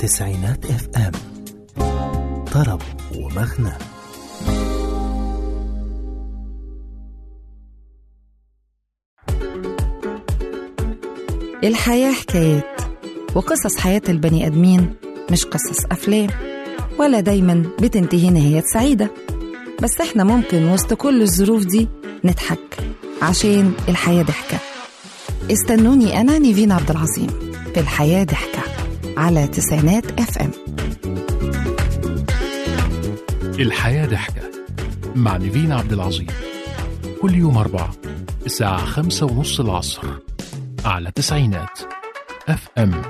تسعينات اف ام طرب ومغنى الحياة حكايات وقصص حياة البني آدمين مش قصص أفلام ولا دايما بتنتهي نهايات سعيدة بس احنا ممكن وسط كل الظروف دي نضحك عشان الحياة ضحكة استنوني أنا نيفين عبد العظيم في الحياة ضحكة على تسعينات اف ام الحياة ضحكة مع نيفين عبد العظيم كل يوم أربعة الساعة خمسة ونص العصر على تسعينات اف ام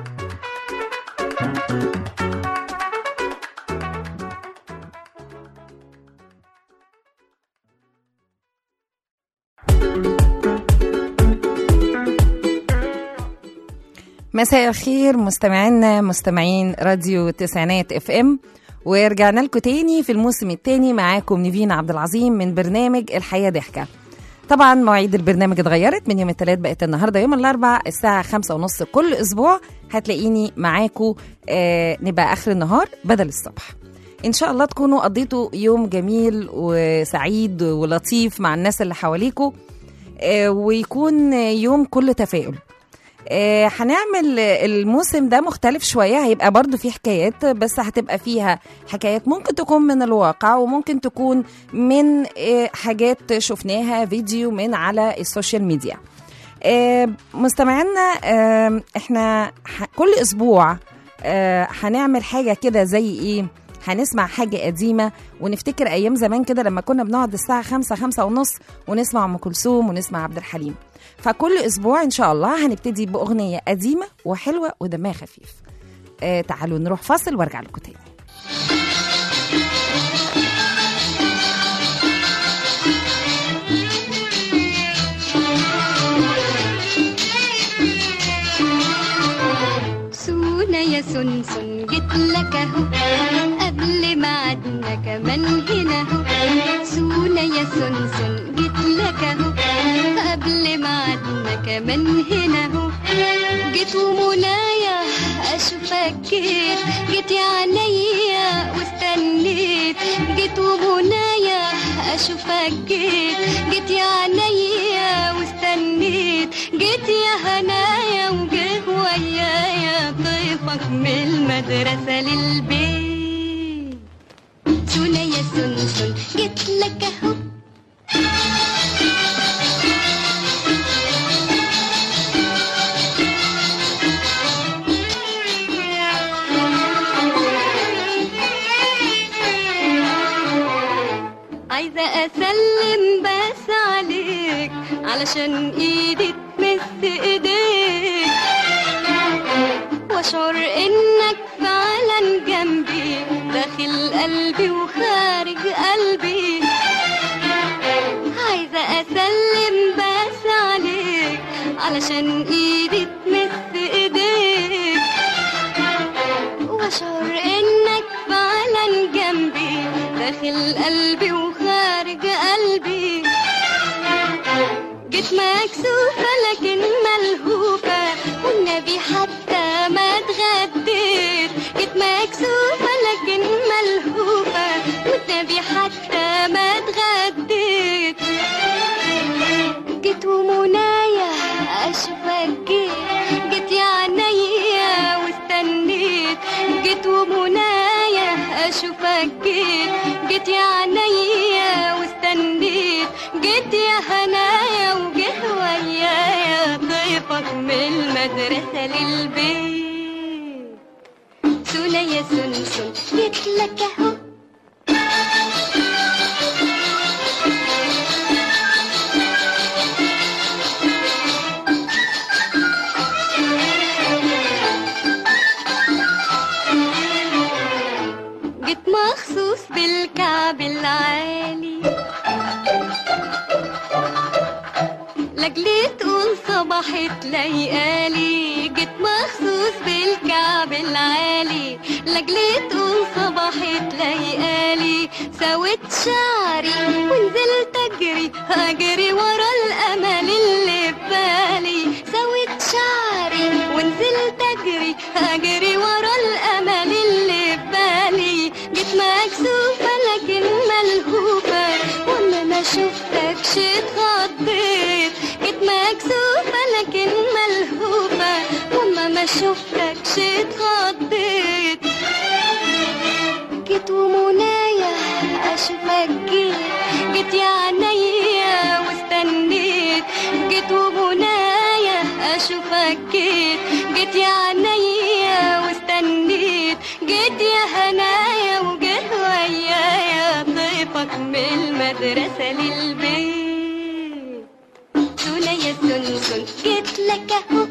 مساء الخير مستمعينا مستمعين راديو تسعينات اف ام ورجعنا لكم تاني في الموسم التاني معاكم نيفين عبد العظيم من برنامج الحياة ضحكة طبعا مواعيد البرنامج اتغيرت من يوم الثلاث بقت النهارده يوم الاربع الساعة خمسة ونص كل اسبوع هتلاقيني معاكم آه نبقى اخر النهار بدل الصبح ان شاء الله تكونوا قضيتوا يوم جميل وسعيد ولطيف مع الناس اللي حواليكوا آه ويكون يوم كله تفاؤل آه، هنعمل الموسم ده مختلف شوية هيبقى برضو فيه حكايات بس هتبقى فيها حكايات ممكن تكون من الواقع وممكن تكون من آه، حاجات شفناها فيديو من على السوشيال ميديا آه، مستمعينا آه، احنا ح- كل اسبوع آه، هنعمل حاجة كده زي ايه هنسمع حاجة قديمة ونفتكر أيام زمان كده لما كنا بنقعد الساعة خمسة خمسة ونص ونسمع أم كلثوم ونسمع عبد الحليم فكل أسبوع إن شاء الله هنبتدي بأغنية قديمة وحلوة ودمها خفيف آه تعالوا نروح فاصل وارجع لكم تاني سونا يا سنسن جيت لك اهو قبل ما عدنا كمان هنا اهو سونا يا سنسن جيت لك اهو قبل ما عدنا كمان هنا اهو جيت ومنايا اشوفك جيت جيت يا عينيا واستنيت جيت ومنايا اشوفك جيت جيت يا عينيا واستنيت جيت يا هنايا وجه ويايا ضيفك من المدرسة للبيت سونا يا سنسن جيت لك اهو عايزة أسلم بس عليك علشان إيدي تمس إيديك وأشعر إنك فعلا جنبي داخل قلبي وخارج قلبي عايزة أسلم بس عليك علشان إيدي تمس إيديك واشعر انك فعلا جنبي داخل قلبي وخارج قلبي جيت مكسوفة لكن ملهوفة والنبي حتى ما اتغديت جيت مكسوفة لكن ملهوفة والنبي حتى ما اتغديت جيت ومنايا اشوفك جيت جيت يا عينيا واستنيت جيت ومنايا اشوفك جيت جيت يا عينيا واستنيت جيت يا هنايا وجه ويايا ضيفك من المدرسة للبيت سونا يا سنسن جيت لك اهو جيت مخصوص بالكعب العالي لاجلي تقول صباحت ليالي جيت مخصوص بالكعب العالي لاجلي تقول صباحت ليالي سويت شعري ونزلت اجري اجري ورا الامل اللي في بالي سويت شعري ونزلت اجري اجري ورا الامل شفتكش اتخضيت جيت ومنايا اشوفك جيت جيت يا عينيا واستنيت جيت ومنايا اشوفك جيت جيت يا عينيا واستنيت جيت يا هنايا وجيت ويايا ضيفك من المدرسة للبيت سونا يا سنسن جيت لك اهو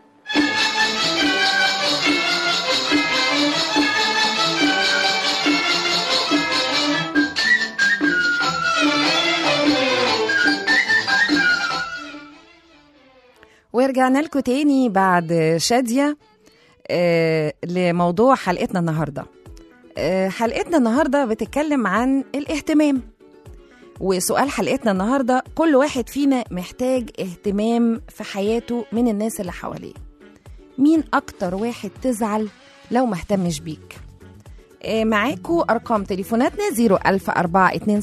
ورجعنا لكم تاني بعد شادية آه لموضوع حلقتنا النهاردة آه حلقتنا النهاردة بتتكلم عن الاهتمام وسؤال حلقتنا النهاردة كل واحد فينا محتاج اهتمام في حياته من الناس اللي حواليه مين أكتر واحد تزعل لو ما اهتمش بيك آه معاكم أرقام تليفوناتنا 01427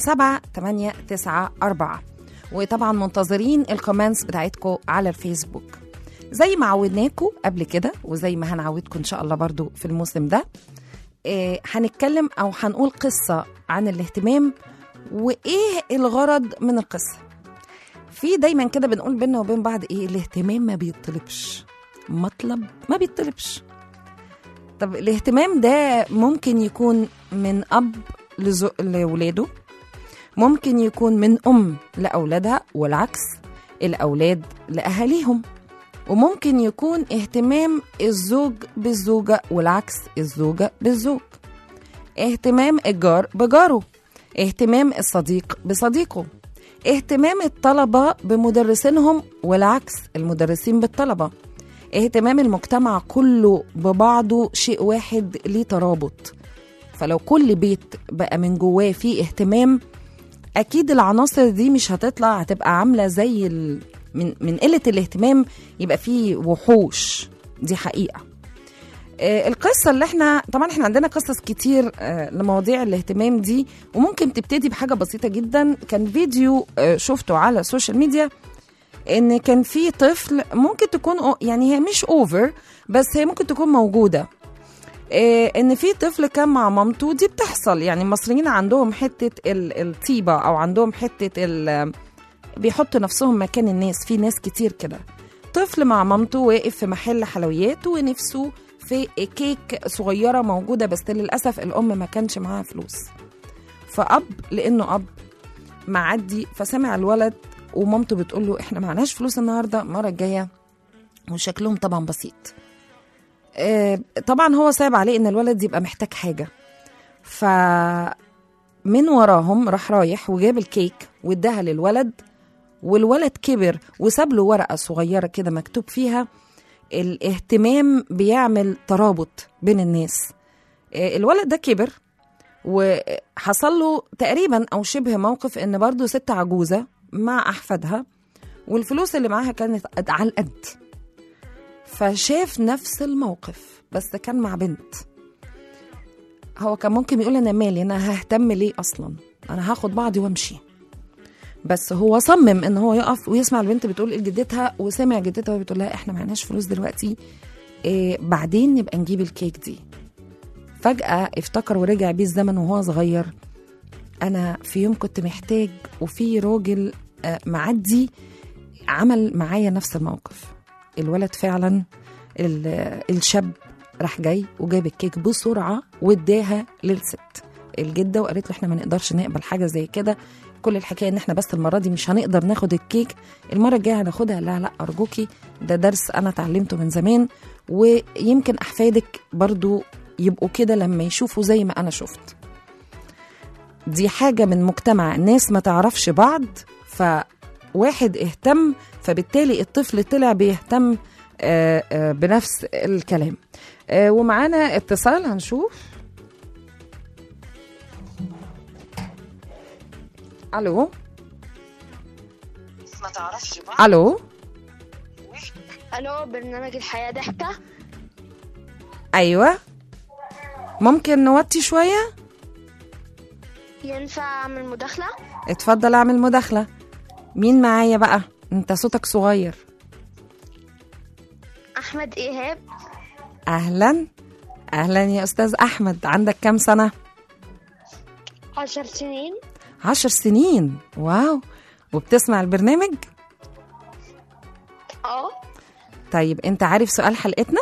894 وطبعا منتظرين الكومنتس بتاعتكم على الفيسبوك زي ما عودناكم قبل كده وزي ما هنعودكم ان شاء الله برضو في الموسم ده آه، هنتكلم او هنقول قصه عن الاهتمام وايه الغرض من القصه في دايما كده بنقول بينا وبين بعض ايه الاهتمام ما بيطلبش مطلب ما بيطلبش طب الاهتمام ده ممكن يكون من اب لزو- لولاده ممكن يكون من أم لأولادها والعكس الأولاد لأهاليهم وممكن يكون اهتمام الزوج بالزوجة والعكس الزوجة بالزوج اهتمام الجار بجاره اهتمام الصديق بصديقه اهتمام الطلبة بمدرسينهم والعكس المدرسين بالطلبة اهتمام المجتمع كله ببعضه شيء واحد ليه ترابط فلو كل بيت بقى من جواه فيه اهتمام اكيد العناصر دي مش هتطلع هتبقى عامله زي ال... من من قله الاهتمام يبقى فيه وحوش دي حقيقه آه، القصة اللي احنا طبعا احنا عندنا قصص كتير آه، لمواضيع الاهتمام دي وممكن تبتدي بحاجة بسيطة جدا كان فيديو آه، شفته على السوشيال ميديا ان كان في طفل ممكن تكون أو- يعني هي مش اوفر بس هي ممكن تكون موجودة آه، ان في طفل كان مع مامته دي بتحصل يعني المصريين عندهم حته ال- الطيبه او عندهم حته ال- بيحطوا نفسهم مكان الناس في ناس كتير كده طفل مع مامته واقف في محل حلويات ونفسه في كيك صغيره موجوده بس للاسف الام ما كانش معاها فلوس فاب لانه اب معدي فسمع الولد ومامته بتقول له احنا معناش فلوس النهارده المره الجايه وشكلهم طبعا بسيط آه، طبعا هو صعب عليه ان الولد يبقى محتاج حاجه ف من وراهم راح رايح وجاب الكيك واداها للولد والولد كبر وساب له ورقه صغيره كده مكتوب فيها الاهتمام بيعمل ترابط بين الناس آه، الولد ده كبر وحصل له تقريبا او شبه موقف ان برضه ست عجوزه مع احفادها والفلوس اللي معاها كانت قد- على القد فشاف نفس الموقف بس كان مع بنت هو كان ممكن يقول انا مالي انا ههتم ليه اصلا انا هاخد بعضي وامشي بس هو صمم ان هو يقف ويسمع البنت بتقول لجدتها وسمع جدتها وهي بتقول لها احنا معناش فلوس دلوقتي إيه بعدين نبقى نجيب الكيك دي فجأة افتكر ورجع بيه الزمن وهو صغير أنا في يوم كنت محتاج وفي راجل آه، معدي عمل معايا نفس الموقف الولد فعلا ال- الشاب راح جاي وجاب الكيك بسرعة واداها للست الجدة وقالت له احنا ما نقدرش نقبل حاجة زي كده كل الحكاية ان احنا بس المرة دي مش هنقدر ناخد الكيك المرة الجاية هناخدها لا لا أرجوكي ده درس أنا اتعلمته من زمان ويمكن أحفادك برضو يبقوا كده لما يشوفوا زي ما أنا شفت دي حاجة من مجتمع ناس ما تعرفش بعض فواحد اهتم فبالتالي الطفل طلع بيهتم آه، آه، بنفس الكلام آه، ومعانا اتصال هنشوف الو ما تعرفش بعض الو الو برنامج الحياة ضحكة ايوه ممكن نوطي شويه ينفع اعمل مداخلة اتفضل اعمل مداخله مين معايا بقى انت صوتك صغير احمد ايهاب اهلا اهلا يا استاذ احمد عندك كام سنه عشر سنين عشر سنين واو وبتسمع البرنامج اه طيب انت عارف سؤال حلقتنا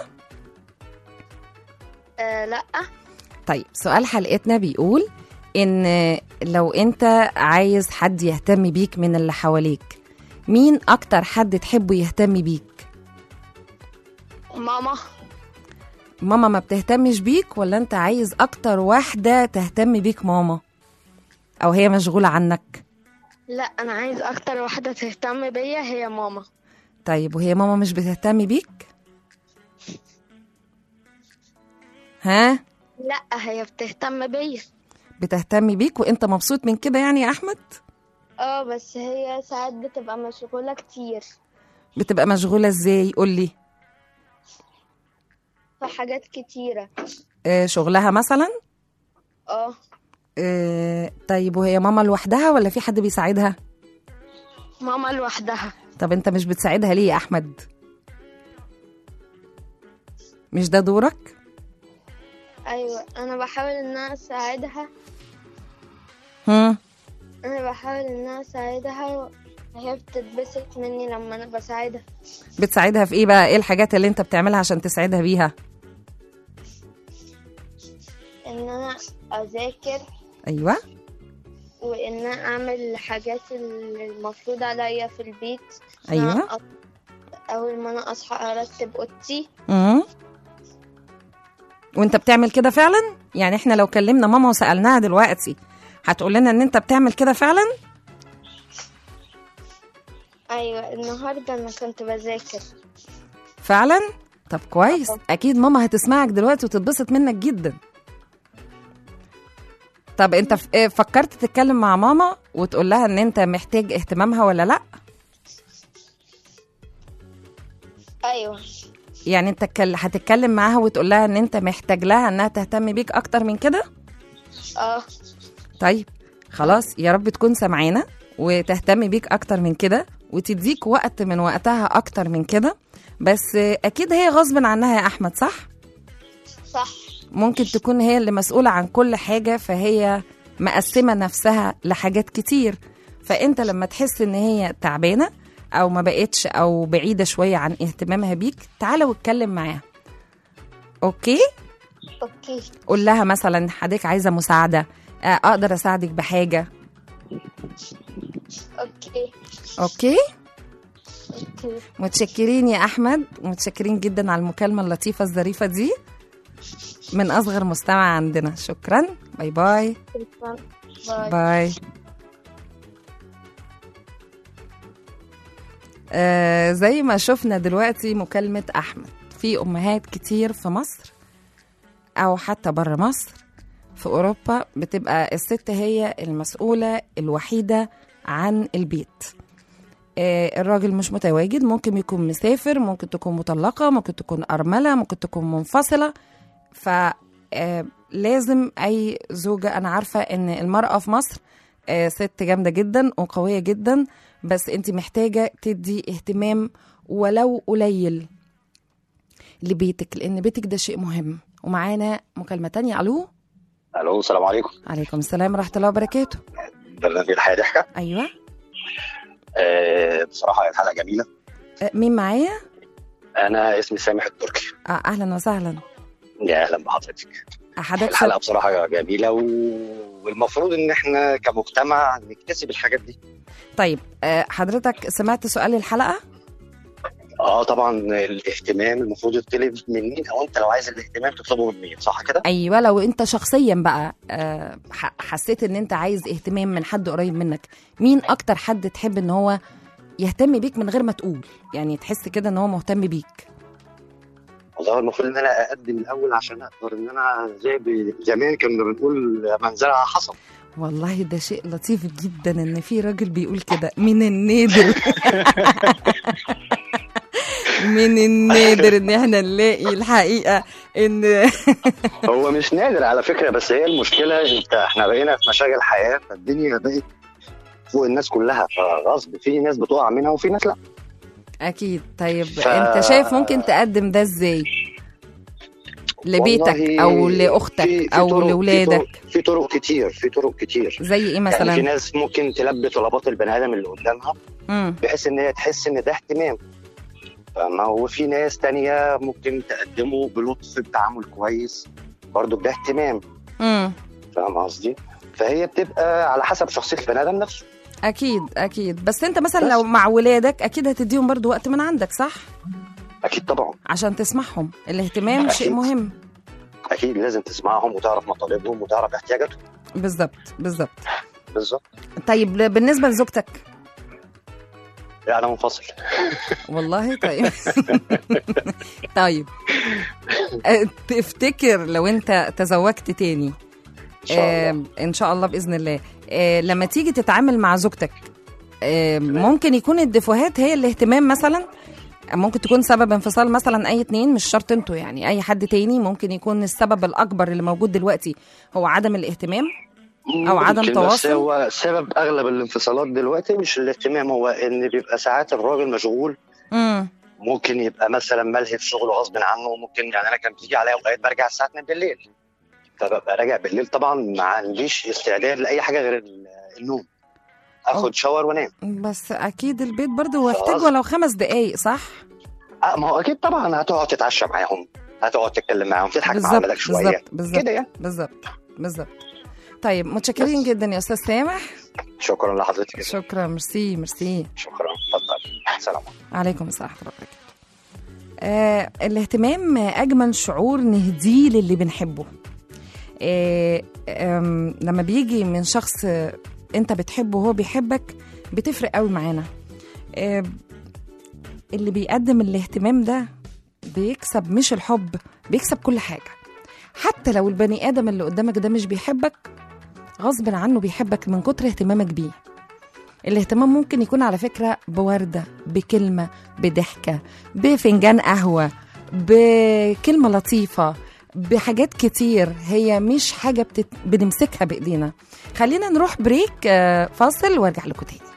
آه، لا طيب سؤال حلقتنا بيقول ان لو انت عايز حد يهتم بيك من اللي حواليك مين اكتر حد تحبه يهتم بيك ماما ماما ما بتهتمش بيك ولا انت عايز اكتر واحدة تهتم بيك ماما او هي مشغولة عنك لا انا عايز اكتر واحدة تهتم بيا هي ماما طيب وهي ماما مش بتهتم بيك ها لا هي بتهتم بيا بتهتم بيك وانت مبسوط من كده يعني يا احمد اه بس هي ساعات بتبقى مشغولة كتير بتبقى مشغولة ازاي قولي في حاجات كتيرة آه شغلها مثلا اه آه طيب وهي ماما لوحدها ولا في حد بيساعدها ماما لوحدها طب انت مش بتساعدها ليه يا احمد مش ده دورك ايوه انا بحاول ان انا اساعدها هم انا بحاول ان انا اساعدها وهي بتتبسط مني لما انا بساعدها بتساعدها في ايه بقى ايه الحاجات اللي انت بتعملها عشان تساعدها بيها ان انا اذاكر ايوه وان انا اعمل الحاجات اللي المفروض عليا في البيت أيوة. أنا أ- اول ما انا اصحى ارتب اوضتي امم وانت بتعمل كده فعلا يعني احنا لو كلمنا ماما وسالناها دلوقتي هتقول لنا ان انت بتعمل كده فعلا ايوه النهارده انا كنت بذاكر فعلا طب كويس اكيد ماما هتسمعك دلوقتي وتتبسط منك جدا طب انت ف- إيه، فكرت تتكلم مع ماما وتقول لها ان انت محتاج اهتمامها ولا لا ايوه يعني انت اتكل- هتتكلم معاها وتقول لها ان انت محتاج لها انها تهتم بيك اكتر من كده اه طيب خلاص يا رب تكون سمعانا وتهتم بيك اكتر من كده وتديك وقت من وقتها اكتر من كده بس اكيد هي غصب عنها يا احمد صح صح ممكن تكون هي اللي مسؤولة عن كل حاجة فهي مقسمة نفسها لحاجات كتير فانت لما تحس ان هي تعبانة او ما بقتش او بعيدة شوية عن اهتمامها بيك تعالى واتكلم معاها اوكي اوكي قول لها مثلا حضرتك عايزة مساعدة آه، اقدر اساعدك بحاجة اوكي اوكي اوكي متشكرين يا احمد متشكرين جدا على المكالمة اللطيفة الظريفة دي من اصغر مستمع عندنا شكرا باي باي شكراً. باي باي آه زي ما شفنا دلوقتي مكالمة أحمد في أمهات كتير في مصر أو حتى بره مصر في أوروبا بتبقى الست هي المسؤولة الوحيدة عن البيت آه الراجل مش متواجد ممكن يكون مسافر ممكن تكون مطلقة ممكن تكون أرملة ممكن تكون منفصلة ف آه، لازم اي زوجه انا عارفه ان المراه في مصر آه، ست جامده جدا وقويه جدا بس انت محتاجه تدي اهتمام ولو قليل لبيتك لان بيتك ده شيء مهم ومعانا مكالمه تانية الو الو السلام عليكم عليكم السلام ورحمه الله وبركاته برنامج الحياه ضحكه ايوه آه بصراحه الحلقه جميله آه، مين معايا انا اسمي سامح التركي آه، اهلا وسهلا يا اهلا بحضرتك حضرتك الحلقه بصراحه جميله و... والمفروض ان احنا كمجتمع نكتسب الحاجات دي طيب آه، حضرتك سمعت سؤال الحلقه اه طبعا الاهتمام المفروض يطلب من مين او انت لو عايز الاهتمام تطلبه من مين صح كده ايوه لو انت شخصيا بقى آه، ح- حسيت ان انت عايز اهتمام من حد قريب منك مين اكتر حد تحب ان هو يهتم بيك من غير ما تقول يعني تحس كده ان هو مهتم بيك والله المفروض ان انا اقدم الاول عشان اقدر ان انا زي ب- زمان كنا بنقول من زرع حصل والله ده شيء لطيف جدا ان في راجل بيقول كده من النادر من النادر ان احنا نلاقي الحقيقه ان هو مش نادر على فكره بس هي المشكله انت احنا بقينا في مشاغل حياه فالدنيا بقت فوق الناس كلها فغصب في ناس بتقع منها وفي ناس لا اكيد طيب ف- انت شايف ممكن تقدم ده ازاي لبيتك والله او في- لاختك في او طرق- في لاولادك طرق- في طرق كتير في طرق كتير زي ايه يعني في مثلا ناس ممكن تلبي طلبات البني ادم اللي قدامها امم بحيث ان هي تحس ان ده اهتمام فما وفي ناس تانية ممكن تقدمه بلطف بتعامل كويس برضه ده اهتمام امم فاهم قصدي؟ فهي بتبقى على حسب شخصيه البني ادم نفسه اكيد اكيد بس انت مثلا بس. لو مع ولادك اكيد هتديهم برضو وقت من عندك صح اكيد طبعا عشان تسمعهم الاهتمام شيء أكيد. مهم اكيد لازم تسمعهم وتعرف مطالبهم وتعرف احتياجاتهم بالظبط بالظبط بالظبط طيب ل- بالنسبه لزوجتك لا انا منفصل والله طيب طيب أه، تفتكر لو انت تزوجت تاني ان شاء الله آه ان شاء الله باذن الله آه لما تيجي تتعامل مع زوجتك آه ممكن يكون الدفوهات هي الاهتمام مثلا ممكن تكون سبب انفصال مثلا اي اتنين مش شرط انتوا يعني اي حد تاني ممكن يكون السبب الاكبر اللي موجود دلوقتي هو عدم الاهتمام أو عدم ممكن، تواصل؟ بس هو سبب اغلب الانفصالات دلوقتي مش الاهتمام هو ان بيبقى ساعات الراجل مشغول امم ممكن يبقى مثلا ملهي في شغله غصب عنه ممكن يعني انا كان بتيجي عليا اوقات برجع الساعه 2 بالليل فببقى راجع بالليل طبعا ما عنديش استعداد لاي حاجه غير ال- النوم اخد شاور وانام بس اكيد البيت برضه هو يحتاج خلاص. ولو خمس دقايق صح آه ما هو اكيد طبعا هتقعد تتعشى معاهم هتقعد تتكلم معاهم تضحك مع بالظبط عملك شويه بالظبط بالظبط كده يعني بالظبط بالظبط طيب متشكرين بس. جدا يا استاذ سامح شكرا لحضرتك شكرا ميرسي ميرسي شكرا اتفضل سلام عليكم السلام ورحمه الله وبركاته آه الاهتمام اجمل شعور نهديه للي بنحبه آه آم، لما بيجي من شخص آه، انت بتحبه وهو بيحبك بتفرق قوي معانا آه اللي بيقدم الاهتمام ده بيكسب مش الحب بيكسب كل حاجه حتى لو البني ادم اللي قدامك ده مش بيحبك غصب عنه بيحبك من كتر اهتمامك بيه الاهتمام ممكن يكون على فكرة بوردة بكلمة بضحكة بفنجان قهوة بكلمة لطيفة بحاجات كتير هي مش حاجة بتت... بنمسكها بإيدينا خلينا نروح بريك آه، فاصل وارجع لكم تاني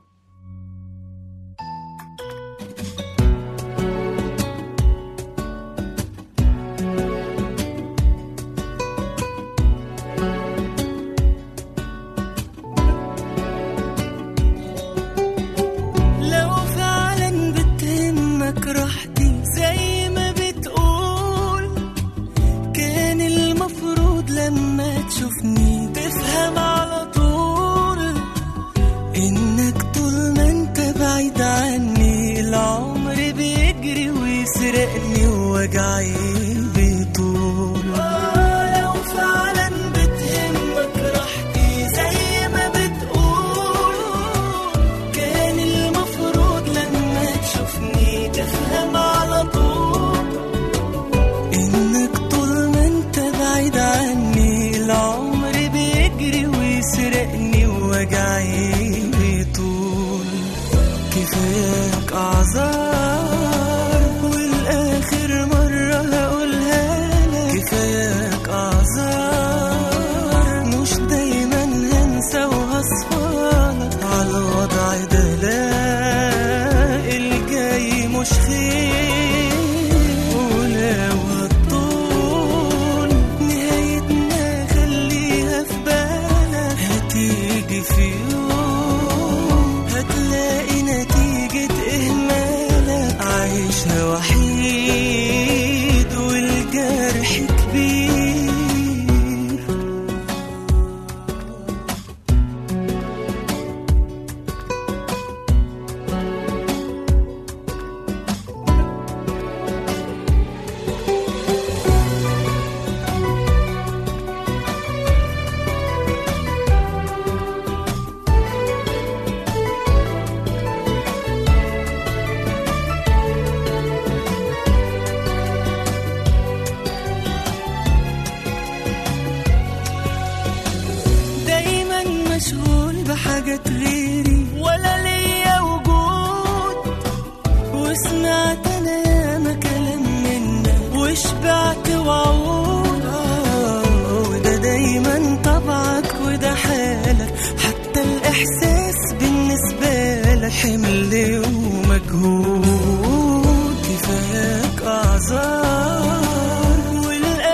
لو فعلا بتهمك راحتي زي ما بتقول كان المفروض لما تشوفني تفهم على طول انك طول ما انت بعيد عني العمر بيجري ويسرقني ووجعي بيطول آه، لو فعلا بتهمك راحتي زي ما بتقول كان المفروض لما تشوفني تفهم على طول انك طول ما انت بعيد عني العمر بيجري ويسرقني ووجعي بيطول كفاياك اعذار والاخر مرة هقولها لك كفاياك اعذار مش دايما هنسى وهصفالك على الوضع ده لا الجاي مش خير ولو هتطول نهايتنا خليها في بالك هتيجي في يوم هتلاقي نتيجة إهمالك عايشة وحيد والجرح كبير دايما مشغول بحاجات غيري ولا ليا وجود وسمعت انا ياما كلام منك وشبعت وعود آه، وده دايما طبعك وده حالك حتى الاحساس بالنسبه لك حمل ومجهود كفاياك اعذار والاخر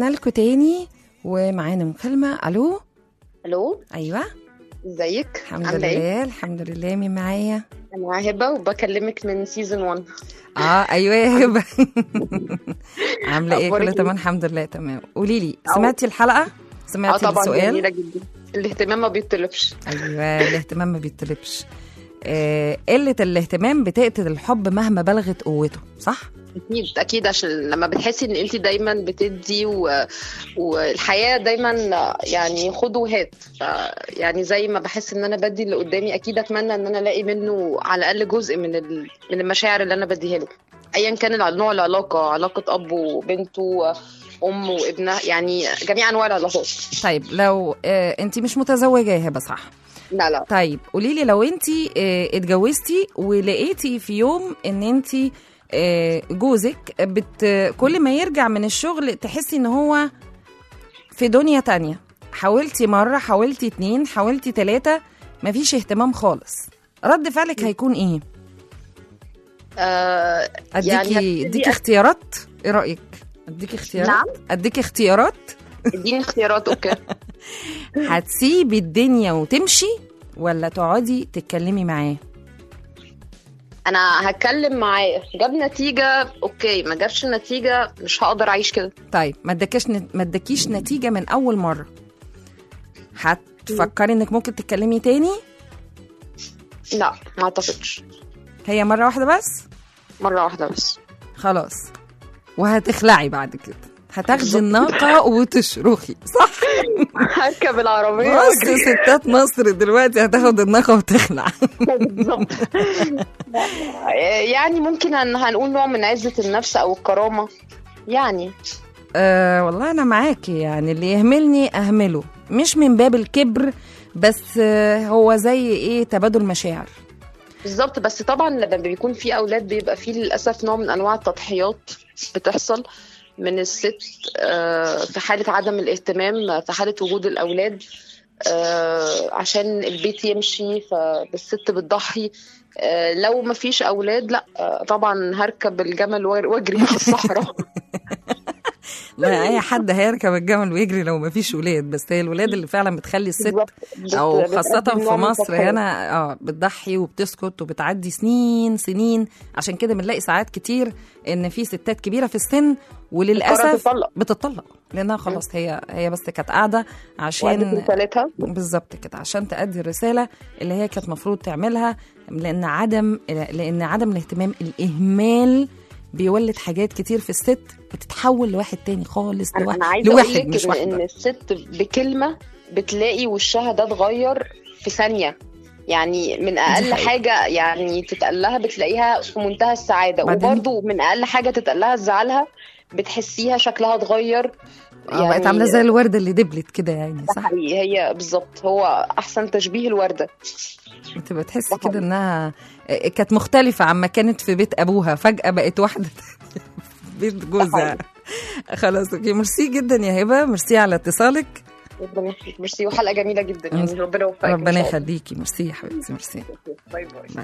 ورجعنا لكم تاني ومعانا مكالمة ألو الو أيوة ازيك الحمد عامله ايه لله الحمد لله مين معايا انا هبه وبكلمك من سيزون 1 اه ايوه يا هبه عامله ايه أخبارك كله إيه؟ تمام الحمد لله تمام قولي لي أو- سمعتي الحلقه اه سمعتي طبعا السؤال جميله جدا الاهتمام ما بيطلبش ايوه الاهتمام ما بيطلبش آه، قله الاهتمام بتقتل الحب مهما بلغت قوته صح اكيد اكيد عشان لما بتحسي ان انت دايما بتدي و... والحياه دايما يعني خد وهات ف... يعني زي ما بحس ان انا بدي اللي قدامي اكيد اتمنى ان انا الاقي منه على الاقل جزء من ال... من المشاعر اللي انا بديها له ايا كان الع- نوع العلاقه علاقه اب وبنته ام وابنها يعني جميع انواع العلاقات طيب لو آه انت مش متزوجه يا هبه صح لا لا طيب قولي لي لو انت آه اتجوزتي ولقيتي في يوم ان انت آه جوزك بت كل ما يرجع من الشغل تحسي ان هو في دنيا تانية حاولتي مرة حاولتي اتنين حاولتي تلاتة مفيش اهتمام خالص رد فعلك هيكون ايه؟ آه اديكي يعني هبتدي اديكي اختيارات ايه رأيك؟ اديكي اختيارات؟ نعم. اديكي اختيارات اديني اختيارات اوكي هتسيبي الدنيا وتمشي ولا تقعدي تتكلمي معاه؟ انا هتكلم معاه جاب نتيجه اوكي ما جابش نتيجه مش هقدر اعيش كده طيب ما ادكاش ما ادكيش نتيجه من اول مره هتفكري انك ممكن تتكلمي تاني لا ما اعتقدش هي مره واحده بس مره واحده بس خلاص وهتخلعي بعد كده هتاخدي بالظبط. الناقه وتشرخي صح هركب العربيه بص واجري. ستات مصر دلوقتي هتاخد الناقه وتخلع بالظبط يعني ممكن هن- هنقول نوع من عزه النفس او الكرامه يعني أه والله انا معاكي يعني اللي يهملني اهمله مش من باب الكبر بس آه، هو زي ايه تبادل مشاعر بالظبط بس طبعا لما بيكون في اولاد بيبقى في للاسف نوع من انواع التضحيات بتحصل من الست آه، في حاله عدم الاهتمام في حاله وجود الاولاد آه، عشان البيت يمشي فالست بتضحي آه، لو ما فيش اولاد لا آه، طبعا هركب الجمل وار- واجري في الصحراء لا اي حد هيركب الجمل ويجري لو مفيش ولاد بس هي الولاد اللي فعلا بتخلي الست بالظبط. بت- او بتقدم خاصة نوع في من مصر التضحية. هنا اه بتضحي وبتسكت وبتعدي سنين سنين عشان كده بنلاقي ساعات كتير ان في ستات كبيرة في السن وللاسف تطلق. بتطلق لانها خلاص هي هي بس كانت قاعدة وأدت عشان رسالتها بالظبط كده عشان تأدي الرسالة اللي هي كانت مفروض تعملها لأن عدم لأن عدم الاهتمام الإهمال بيولد حاجات كتير في الست بتتحول لواحد تاني خالص انا لواحد, أنا عايزه اقول لواحد لك مش إن, ان واحدة الست بكلمه بتلاقي وشها ده اتغير في ثانيه يعني من اقل حقيقة. حاجه يعني تتقال لها بتلاقيها في منتهى السعاده بعدين- وبرده من اقل حاجه تتقال لها تزعلها بتحسيها شكلها اتغير آه، بقت عاملة زي الوردة اللي دبلت كده يعني ده صح حقيقي هي بالظبط هو احسن تشبيه الورده بتبقى تحسي ده كده حقيقي. انها كانت مختلفة عما كانت في بيت ابوها فجأة بقت واحدة تانية في بيت جوزها خلاص اوكي ميرسي جدا يا هبة ميرسي على اتصالك ربنا يخليك ميرسي وحلقه جميله جدا يعني ربنا يوفقك إن ربنا شاء الله. يخليكي ميرسي يا حبيبتي ميرسي باي باي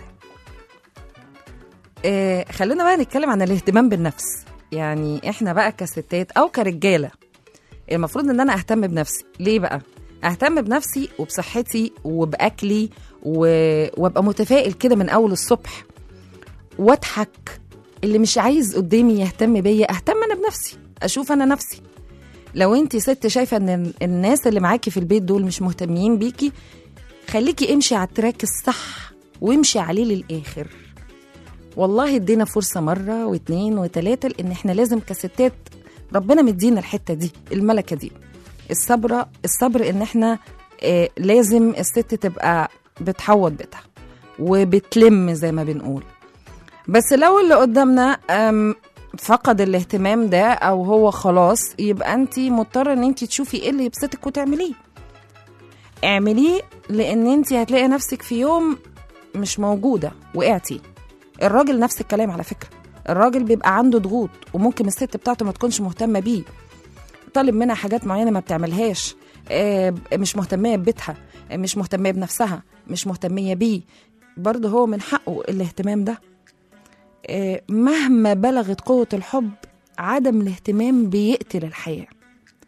آه خلينا بقى نتكلم عن الاهتمام بالنفس يعني احنا بقى كستات او كرجاله المفروض ان انا اهتم بنفسي ليه بقى اهتم بنفسي وبصحتي وباكلي و... وابقى متفائل كده من اول الصبح واضحك اللي مش عايز قدامي يهتم بيا اهتم انا بنفسي اشوف انا نفسي لو انت ست شايفه ان الناس اللي معاكي في البيت دول مش مهتمين بيكي خليكي امشي على التراك الصح وامشي عليه للاخر والله ادينا فرصة مرة واتنين وتلاتة لأن احنا لازم كستات ربنا مدينا الحتة دي الملكة دي الصبر الصبر ان احنا آه لازم الست تبقى بتحوط بيتها وبتلم زي ما بنقول بس لو اللي قدامنا آم، فقد الاهتمام ده او هو خلاص يبقى انت مضطره ان انت تشوفي ايه اللي يبسطك وتعمليه اعمليه لان انت هتلاقي نفسك في يوم مش موجوده وقعتي الراجل نفس الكلام على فكره الراجل بيبقى عنده ضغوط وممكن الست بتاعته ما تكونش مهتمه بيه طالب منها حاجات معينه ما بتعملهاش آه، مش مهتميه ببيتها آه، مش مهتميه بنفسها مش مهتميه بيه برضه هو من حقه الاهتمام ده آه، مهما بلغت قوه الحب عدم الاهتمام بيقتل الحياه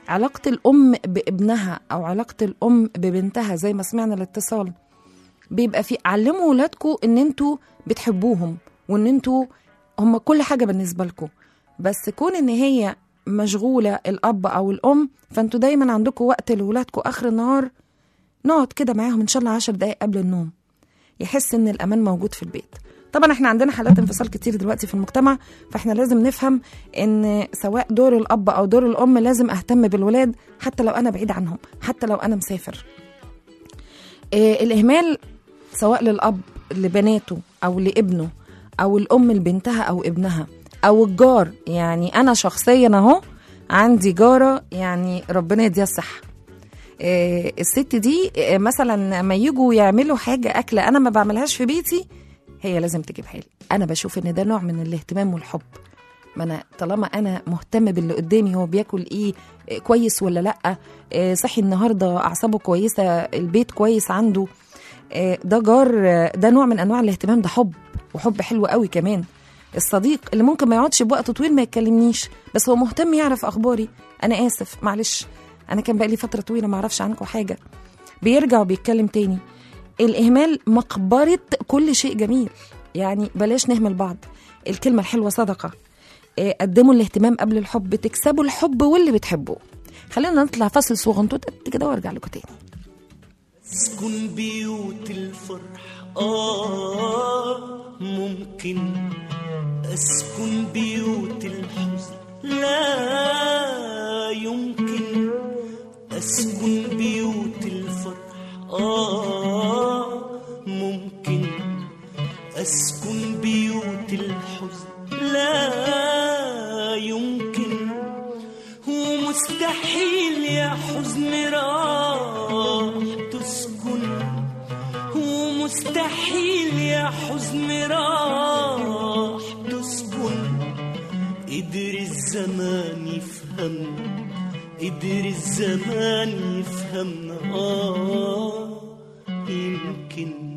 علاقة الأم بابنها أو علاقة الأم ببنتها زي ما سمعنا الاتصال بيبقى في علموا ولادكم ان انتوا بتحبوهم وان انتوا هم كل حاجه بالنسبه لكم بس كون ان هي مشغوله الاب او الام فانتوا دايما عندكم وقت لولادكم اخر النهار نقعد كده معاهم ان شاء الله عشر دقايق قبل النوم يحس ان الامان موجود في البيت طبعا احنا عندنا حالات انفصال كتير دلوقتي في المجتمع فاحنا لازم نفهم ان سواء دور الاب او دور الام لازم اهتم بالولاد حتى لو انا بعيد عنهم حتى لو انا مسافر إيه الاهمال سواء للاب لبناته او لابنه او الام لبنتها او ابنها او الجار يعني انا شخصيا اهو عندي جاره يعني ربنا يديها الصحه إيه الست دي إيه مثلا لما يجوا يعملوا حاجه اكله انا ما بعملهاش في بيتي هي لازم تجيبها لي انا بشوف ان ده نوع من الاهتمام والحب ما انا طالما انا مهتم باللي قدامي هو بياكل ايه إيه كويس ولا لا إيه صحي النهارده اعصابه كويسه البيت كويس عنده إيه ده جار آه، ده نوع من انواع الاهتمام ده حب وحب حلو قوي كمان الصديق اللي ممكن ما يقعدش بوقت طويل ما يتكلمنيش بس هو مهتم يعرف اخباري انا اسف معلش انا كان بقالي فتره طويله ما اعرفش عنكم حاجه بيرجع وبيتكلم تاني الاهمال مقبره كل شيء جميل يعني بلاش نهمل بعض الكلمه الحلوه صدقه إيه، قدموا الاهتمام قبل الحب تكسبوا الحب واللي بتحبوه خلينا نطلع فاصل صغنطوط قد كده وارجع لكم تاني تسكن بيوت الفرح آه ممكن أسكن بيوت الحزن لا يمكن أسكن بيوت الفرح آه ممكن أسكن بيوت الحزن لا يمكن ومستحيل يا حزن راح تسكن ومستحيل يا حزن راح تسكن قدر الزمان يفهمنا قدر الزمان يفهمنا آه يمكن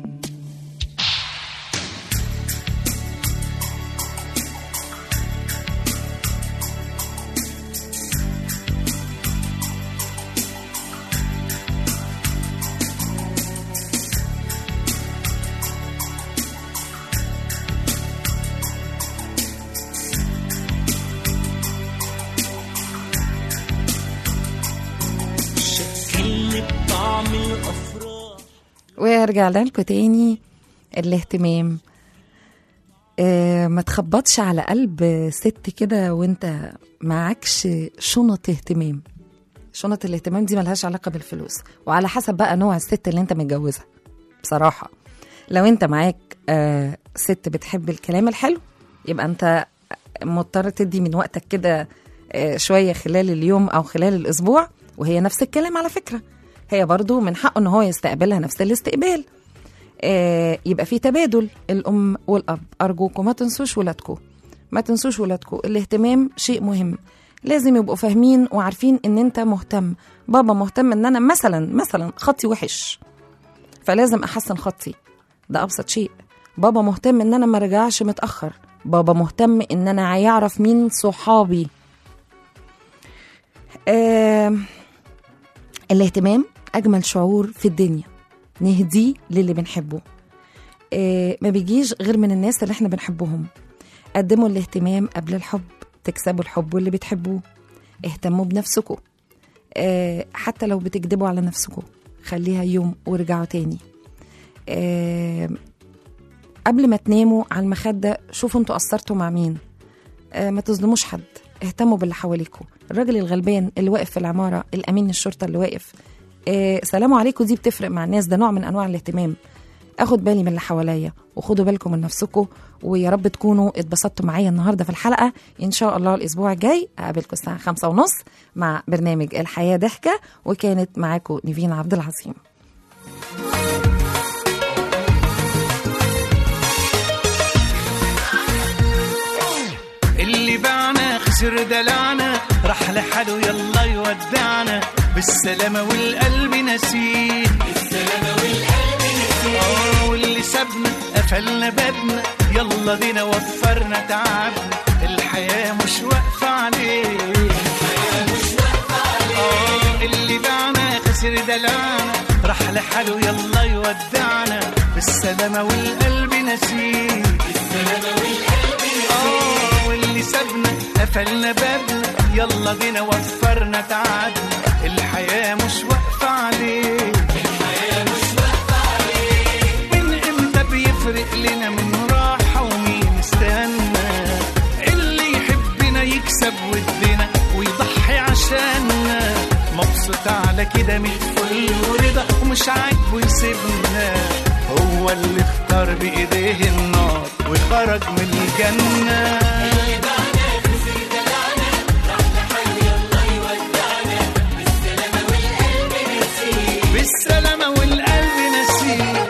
شكلني بطعم الأفراح ورجعنا لكم تاني الاهتمام آه ما تخبطش على قلب ست كده وانت معكش شنط اهتمام شنط الاهتمام دي ملهاش علاقة بالفلوس وعلى حسب بقى نوع الست اللي انت متجوزها بصراحة لو انت معاك آه ست بتحب الكلام الحلو يبقى انت مضطر تدي من وقتك كده آه شوية خلال اليوم او خلال الاسبوع وهي نفس الكلام على فكرة هي برضو من حقه ان هو يستقبلها نفس الاستقبال آه يبقى في تبادل الام والاب ارجوكم ما تنسوش ولادكم ما تنسوش ولادكم الاهتمام شيء مهم لازم يبقوا فاهمين وعارفين ان انت مهتم بابا مهتم ان انا مثلا مثلا خطي وحش فلازم احسن خطي ده ابسط شيء بابا مهتم ان انا ما ارجعش متاخر بابا مهتم ان انا هيعرف مين صحابي آه الاهتمام اجمل شعور في الدنيا نهديه للي بنحبه آه ما بيجيش غير من الناس اللي احنا بنحبهم قدموا الاهتمام قبل الحب تكسبوا الحب واللي بتحبوه اهتموا بنفسكم آه حتى لو بتكذبوا على نفسكم خليها يوم وارجعوا تاني آه قبل ما تناموا على المخدة شوفوا انتوا قصرتوا مع مين آه ما تظلموش حد اهتموا باللي حواليكوا الراجل الغلبان اللي واقف في العمارة الأمين الشرطة اللي واقف آه سلام عليكم دي بتفرق مع الناس ده نوع من أنواع الاهتمام اخد بالي من اللي حواليا وخدوا بالكم من نفسكم ويا رب تكونوا اتبسطتوا معايا النهارده في الحلقه ان شاء الله الاسبوع الجاي اقابلكم الساعه خمسة ونص مع برنامج الحياه ضحكه وكانت معاكم نيفين عبد العظيم اللي باعنا خسر دلعنا راح لحاله يلا يودعنا بالسلامة والقلب نسيه بالسلامة والقلب نسيه اه واللي سابنا قفلنا بابنا يلا دينا وفرنا تعبنا الحياة مش واقفة عليه الحياة مش واقفة عليه كتر دلعنا راح لحاله يلا يودعنا بالسلامة والقلب نسيه بالسلامة والقلب نسيه واللي سابنا قفلنا بابنا يلا جينا وفرنا تعبنا الحياة مش واقفة عليه الحياة مش واقفة عليه من امتى بيفرق لنا من راحة ومين استنى اللي يحبنا يكسب ودنا ويضحي عشاننا مبسوط على كده من فل ورضا ومش عاجبه يسيبنا هو اللي اختار بايديه النار وخرج من الجنه بالسلامة والقلب نسيه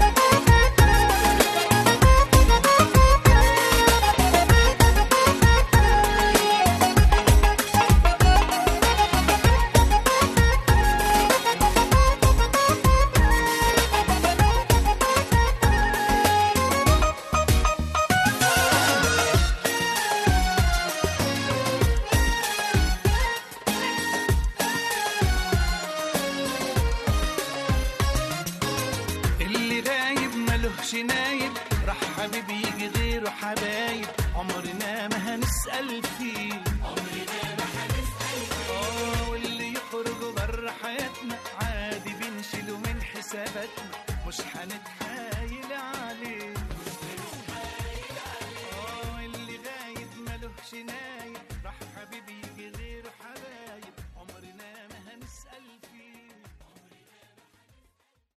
اللي غايب ملهش نايب راح حبيب يجي غيره حبايب عمرنا ما هنسأل فيه عمرنا ما هنسأل فيه اه واللي يخرج بره حياتنا عادي بنشيله من حساباتنا مش هنضحك